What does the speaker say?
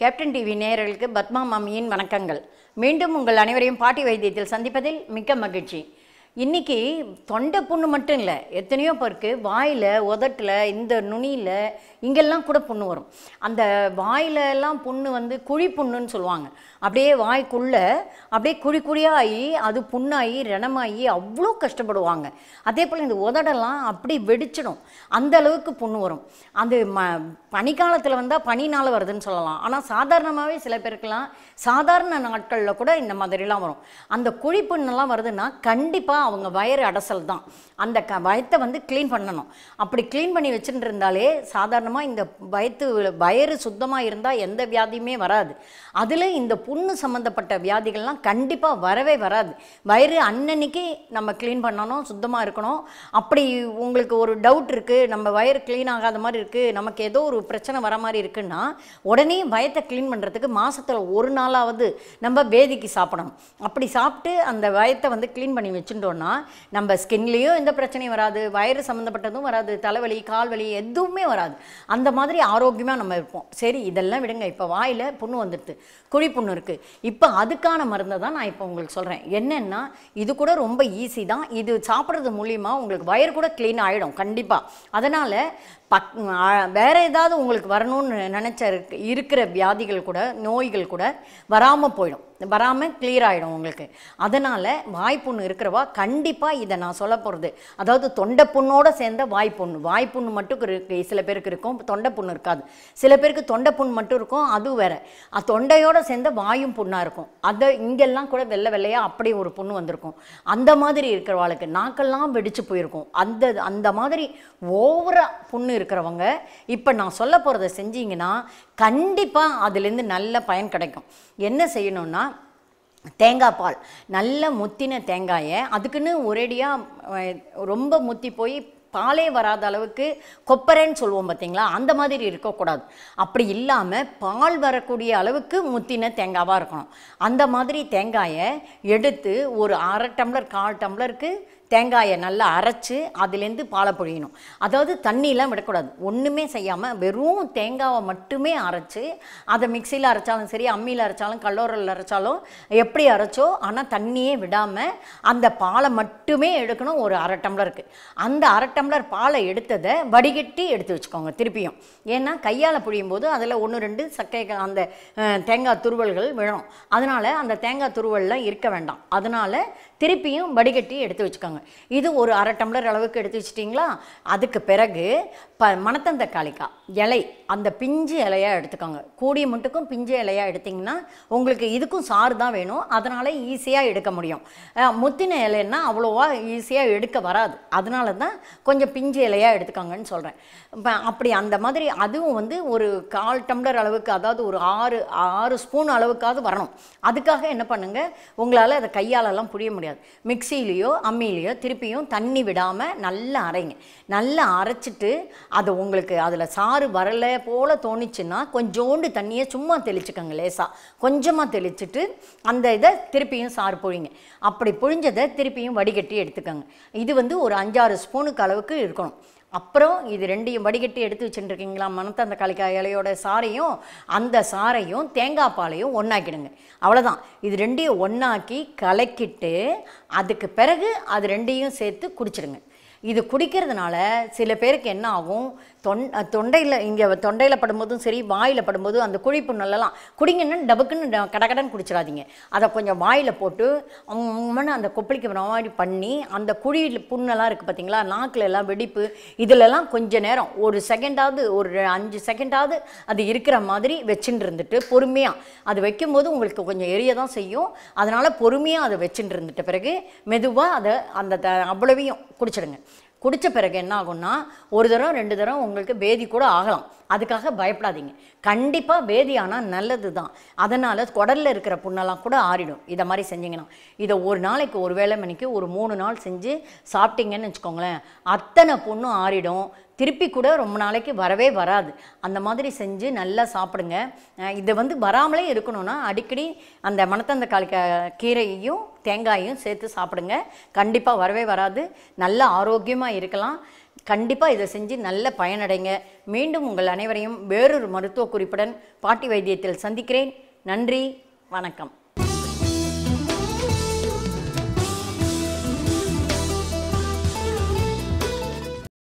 captain TV நேயர்களுக்கு பத்மா மாமியின் வணக்கங்கள் மீண்டும் உங்கள் அனைவரையும் பாட்டி வைத்தியத்தில் சந்திப்பதில் மிக்க மகிழ்ச்சி இன்னைக்கு தொண்டை புண்ணு மட்டும் இல்லை எத்தனையோ பேருக்கு வாயில் உதட்டில் இந்த நுனியில் இங்கெல்லாம் கூட புண்ணு வரும் அந்த வாயில எல்லாம் புண்ணு வந்து குழி புண்ணுன்னு சொல்லுவாங்க அப்படியே வாய்க்குள்ளே அப்படியே குழி குழியாக ஆகி அது புண்ணாகி ரணமாகி அவ்வளோ கஷ்டப்படுவாங்க அதே போல் இந்த உதடெல்லாம் அப்படி வெடிச்சிடும் அந்த அளவுக்கு புண்ணு வரும் அது ம பனிக்காலத்தில் வந்தால் பனினால் வருதுன்னு சொல்லலாம் ஆனால் சாதாரணமாகவே சில பேருக்கெல்லாம் சாதாரண நாட்களில் கூட இந்த மாதிரிலாம் வரும் அந்த குழி புண்ணெல்லாம் வருதுன்னா கண்டிப்பாக அவங்க வயிறு அடசல் தான் அந்த க வயத்தை வந்து க்ளீன் பண்ணணும் அப்படி க்ளீன் பண்ணி வச்சுட்டு இருந்தாலே சாதாரணமாக இந்த வயத்து வயிறு சுத்தமாக இருந்தால் எந்த வியாதியுமே வராது அதில் இந்த புண்ணு சம்மந்தப்பட்ட வியாதிகள்லாம் கண்டிப்பாக வரவே வராது வயிறு அன்னன்னைக்கு நம்ம க்ளீன் பண்ணணும் சுத்தமாக இருக்கணும் அப்படி உங்களுக்கு ஒரு டவுட் இருக்குது நம்ம வயிறு க்ளீன் ஆகாத மாதிரி இருக்குது நமக்கு ஏதோ ஒரு பிரச்சனை வர மாதிரி இருக்குன்னா உடனே வயத்தை க்ளீன் பண்ணுறதுக்கு மாசத்துல ஒரு நாளாவது நம்ம வேதிக்கு சாப்பிடணும் அப்படி சாப்பிட்டு அந்த வயத்தை வந்து க்ளீன் பண்ணி வச்சுட்டோன்னா நம்ம ஸ்கின்லேயும் எந்த பிரச்சனையும் வராது வயிறு சம்மந்தப்பட்டதும் வராது தலைவலி கால்வலி எதுவுமே வராது அந்த மாதிரி ஆரோக்கியமாக நம்ம இருப்போம் சரி இதெல்லாம் விடுங்க இப்போ வாயில் புண்ணு வந்துடுது குழி புண்ணு இருக்குது இப்போ அதுக்கான மருந்தை தான் நான் இப்போ உங்களுக்கு சொல்கிறேன் என்னென்னா இது கூட ரொம்ப ஈஸி தான் இது சாப்பிட்றது மூலியமா உங்களுக்கு வயிறு கூட க்ளீன் ஆகிடும் கண்டிப்பாக அதனால் பக் ஆ, வேற ஏதாவது உங்களுக்கு வரணும்னு நினச்ச இருக்க- இருக்கிற வியாதிகள் கூட நோய்கள் கூட வராமல் போயிடும் வராமல் clear ஆகிடும் உங்களுக்கு அதனால் வாய்ப்புண்ணு இருக்கிறவா கண்டிப்பாக இதை நான் சொல்ல போகிறது அதாவது தொண்டை புண்ணோட சேர்ந்த வாய்ப்புண்ணு வாய்ப்புண்ணு மட்டும் இருக்கு சில பேருக்கு இருக்கும் தொண்டை புண்ணு இருக்காது சில பேருக்கு தொண்டை புண் மட்டும் இருக்கும் அது வேற அ, தொண்டையோட சேர்ந்த வாயும் புண்ணாக இருக்கும் அதை இங்கெல்லாம் கூட வெள்ளை வெள்ளையாக அப்படி ஒரு புண்ணு வந்திருக்கும் அந்த மாதிரி இருக்கிறவாளுக்கு நாக்கெல்லாம் வெடிச்சு போயிருக்கும் அந்த அந்த மாதிரி ஓவரா புண்ணு இருக்கிறவங்க இப்போ நான் சொல்ல போகிறத செஞ்சீங்கன்னா கண்டிப்பாக அதுலேருந்து நல்ல பயன் கிடைக்கும் என்ன செய்யணும்னா தேங்காய் பால் நல்ல முத்தின தேங்காயை அதுக்குன்னு ஒரேடியாக ரொம்ப முத்தி போய் பாலே வராத அளவுக்கு கொப்பரைன்னு சொல்லுவோம் பார்த்தீங்களா அந்த மாதிரி இருக்கக்கூடாது அப்படி இல்லாமல் பால் வரக்கூடிய அளவுக்கு முத்தின தேங்காவாக இருக்கணும் அந்த மாதிரி தேங்காயை எடுத்து ஒரு அரை டம்ளர் கால் டம்ளருக்கு தேங்காயை நல்லா அரைச்சு அதுலேருந்து பாலை பொழியணும் அதாவது தண்ணியெலாம் விடக்கூடாது ஒன்றுமே செய்யாமல் வெறும் தேங்காவை மட்டுமே அரைச்சு அதை மிக்சியில் அரைச்சாலும் சரி அம்மியில் அரைச்சாலும் கல்லோரில் அரைச்சாலும் எப்படி அரைச்சோ ஆனால் தண்ணியே விடாமல் அந்த பாலை மட்டுமே எடுக்கணும் ஒரு அரை டம்ளருக்கு அந்த அரை டம்ளர் பாலை எடுத்ததை வடிகட்டி எடுத்து வச்சுக்கோங்க திருப்பியும் ஏன்னா கையால் புழியும் போது அதில் ஒன்று ரெண்டு சக்கை அந்த அஹ், தேங்காய் துருவல்கள் விழும் அதனால் அந்த தேங்காய் துருவல்லாம் இருக்க வேண்டாம் அதனால் திருப்பியும் வடிகட்டி எடுத்து வச்சுக்கோங்க இது ஒரு அரை டம்ளர் அளவுக்கு எடுத்து வச்சிட்டிங்களா அதுக்கு பிறகு ப மணத்தந்தக்காளிக்காய் இலை அந்த பிஞ்சு இலையாக எடுத்துக்கோங்க கூடிய மட்டுக்கும் பிஞ்சு இலையாக எடுத்திங்கன்னா உங்களுக்கு இதுக்கும் சாறு தான் வேணும் அதனால் ஈஸியாக எடுக்க முடியும் அஹ், முத்தின இலைன்னா அவ்வளோவா ஈஸியாக எடுக்க வராது அதனால தான் கொஞ்சம் பிஞ்சு இலையாக எடுத்துக்கோங்கன்னு சொல்கிறேன் இப்போ அப்படி அந்த மாதிரி அதுவும் வந்து ஒரு கால் டம்ளர் அளவுக்கு அதாவது ஒரு ஆறு ஆறு ஸ்பூன் அளவுக்காவது வரணும் அதுக்காக என்ன பண்ணுங்க உங்களால் அதை கையாலெல்லாம் புரிய முடியாது மிக்சியிலையோ அம்மியிலையோ திருப்பியும் தண்ணி விடாமல் நல்லா அரைங்க நல்லா அரைச்சிட்டு அது உங்களுக்கு அதில் சாறு வரல போல தோணுச்சுன்னா கொஞ்சோண்டு தண்ணியை சும்மா தெளிச்சுக்கோங்க லேசாக கொஞ்சமாக தெளிச்சிட்டு அந்த இதை திருப்பியும் சாறு பொழிங்க அப்படி பொழிஞ்சதை திருப்பியும் வடிகட்டி எடுத்துக்கோங்க இது வந்து ஒரு அஞ்சாறு ஸ்பூனுக்கு அளவுக்கு இருக்கணும் அப்புறம் இது ரெண்டையும் வடிகட்டி எடுத்து வச்சுட்டுருக்கீங்களா மணத்த அந்த களிக்காய் இலையோட சாறையும் அந்த சாறையும் தேங்காய் பாலையும் ஒன்றாக்கிடுங்க அவ்வளோதான் இது ரெண்டையும் ஒன்றாக்கி கலக்கிட்டு அதுக்கு பிறகு அது ரெண்டையும் சேர்த்து குடிச்சிடுங்க இது குடிக்கிறதுனால சில பேருக்கு என்ன ஆகும் தொன் தொண்டையில் இங்கே தொண்டையில் படும்போதும் சரி வாயில் படும்போதும் அந்த குழிப்பு நல்லலாம் குடிங்கன்னா டபுக்குன்னு ட- கடகடன்னு குடிச்சிடாதீங்க அதை கொஞ்சம் வாயில் போட்டு உம்முன்னு அந்த கொப்பளிக்கு வர மாதிரி பண்ணி அந்த குழி புண்ணெல்லாம் இருக்குது பார்த்தீங்களா நாக்கில் எல்லாம் வெடிப்பு இதிலெல்லாம் கொஞ்ச நேரம் ஒரு செகண்டாவது ஒரு அஞ்சு செகண்டாவது அது இருக்கிற மாதிரி வச்சுட்டு இருந்துட்டு பொறுமையாக அது வைக்கும்போது உங்களுக்கு கொஞ்சம் எரிய தான் செய்யும் அதனால் பொறுமையாக அதை வச்சுட்டு இருந்துட்ட பிறகு மெதுவாக அதை அந்த த- அவ்வளவையும் குடிச்சிடுங்க குடித்த பிறகு என்ன ஆகும்னா ஒரு தரம் ரெண்டு தரம் உங்களுக்கு பேதி கூட ஆகலாம் அதுக்காக பயப்படாதீங்க கண்டிப்பாக பேதி ஆனால் நல்லது தான் அதனால் குடலில் இருக்கிற புண்ணெல்லாம் கூட ஆறிடும் இதை மாதிரி செஞ்சீங்கன்னா இதை ஒரு நாளைக்கு ஒரு வேளை மணிக்கு ஒரு மூணு நாள் செஞ்சு சாப்பிட்டீங்கன்னு வச்சுக்கோங்களேன் அத்தனை புண்ணும் ஆறிடும் திருப்பி கூட ரொம்ப நாளைக்கு வரவே வராது அந்த மாதிரி செஞ்சு நல்லா சாப்பிடுங்க அஹ் இது வந்து வராமலே இருக்கணும்னா அடிக்கடி அந்த மணத்தந்தக்காளி க- கீரையையும் தேங்காயையும் சேர்த்து சாப்பிடுங்க கண்டிப்பாக வரவே வராது நல்ல ஆரோக்கியமாக இருக்கலாம் கண்டிப்பாக இதை செஞ்சு நல்ல பயனடைங்க மீண்டும் உங்கள் அனைவரையும் வேறொரு மருத்துவ குறிப்புடன் பாட்டி வைத்தியத்தில் சந்திக்கிறேன் நன்றி வணக்கம்